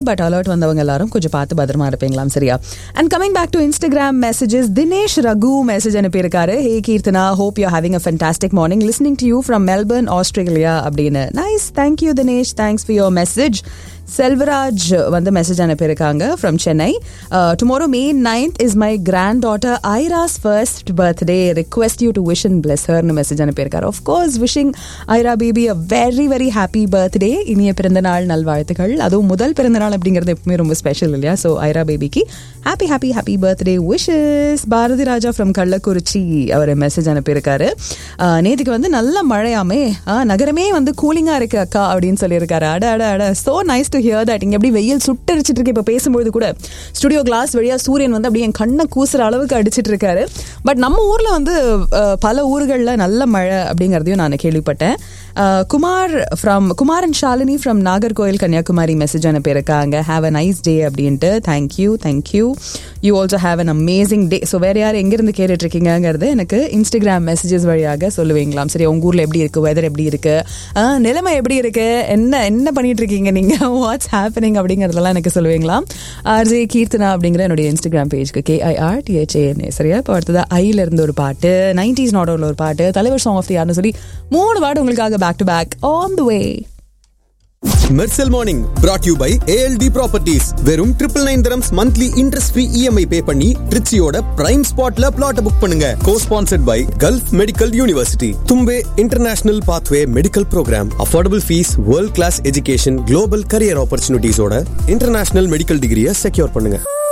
but alert வந்தவங்க எல்லாரும் கொஞ்சம் பார்த்து பத்திரமா இருப்பீங்களாம் சரியா and coming back to Instagram messages Dinesh Raghu message அனுப்பியிருக்காரு hey Keerthana hope you having a fantastic morning listening to you from Melbourne Australia அப்படின்னு nice thank you Dinesh thanks for your message Selvaraj வந்து மெசேஜ் அனுப்பியிருக்காங்க from Chennai tomorrow May ninth is my grand daughter Aira's first birthday request you to wish and bless ஹர்னு message அனுப்பியிருக்காரு of course wishing Aira baby a very very happy birthday இனிய பிறந்தநாள் நல்வாழ்த்துக்கள் அதுவும் முதல் பிறந்தநாள் அப்படிங்கிறது எப்பவுமே ரொம்ப ஸ்பெஷல் இல்லையா ஸோ ஐரா பேபிக்கு happy happy happy birthday wishes Bharathi Raja from Kallakurichi அவர் மெசேஜ் அனுப்பியிருக்காரு நேற்றுக்கு வந்து நல்ல மழையாமே நகரமே வந்து கூலிங்காக இருக்கு அக்கா அப்படின்னு சொல்லியிருக்காரு அட அட அட so nice to hear that இங்கே எப்படி வெயில் சுட்டரிச்சிட்டு இருக்கு இப்போ பேசும்போது கூட ஸ்டுடியோ கிளாஸ் வழியாக சூரியன் வந்து அப்படியே என் கண்ணை கூசுற அளவுக்கு அடிச்சிட்டு இருக்காரு பட் நம்ம ஊரில் வந்து பல ஊர்களில் நல்ல மழை அப்படிங்கிறதையும் நான் கேள்விப்பட்டேன் Kumar from Kumar and Shalini from Nagercoil Kanyakumari message அனுப்பியிருக்காங்க ஹாவ் அ நைஸ் டே அப்படின்ட்டு thank you thank you you also have an amazing day so வேறு யார் எங்கேருந்து கேட்டுட்டு இருக்கீங்கிறது எனக்கு இன்ஸ்டாகிராம் மெசேஜஸ் வழியாக சொல்லுவீங்களாம் சரி உங்கள் ஊரில் எப்படி இருக்குது வெதர் எப்படி இருக்குது நிலைமை எப்படி இருக்குது என்ன என்ன பண்ணிட்டு இருக்கீங்க நீங்கள் வாட்ஸ் ஹேப்பனிங் அப்படிங்கிறதெல்லாம் எனக்கு சொல்லுவீங்களாம் ஆர்ஜே கீர்த்தனா அப்படிங்கிற என்னுடைய இன்ஸ்டாகிராம் பேஜ்க்கு கேஐஆர் டிஹெச்ஏஎன்ஏ சரியா இப்போ அடுத்தது ஐல இருந்து ஒரு பாட்டு நைன்டிஸ் நாடோவில் ஒரு பாட்டு தலைவர் சாங் ஆஃப் தி யார்னு சொல்லி மூணு பாட்டு உங்களுக்காக back to back on the way Mersal morning brought you by ALT properties வெறும் triple nine terms monthly interest free EMI pay பண்ணி ட்ரிச்சியோட பிரைம் ஸ்பாட்ல பிளாட் புக் பண்ணுங்க co sponsored by Gulf Medical University Thumbay international pathway medical program affordable fees world class education global career ஆப்பர்ச்சுனிட்டிஸோட international medical டிகிரியை secure பண்ணுங்க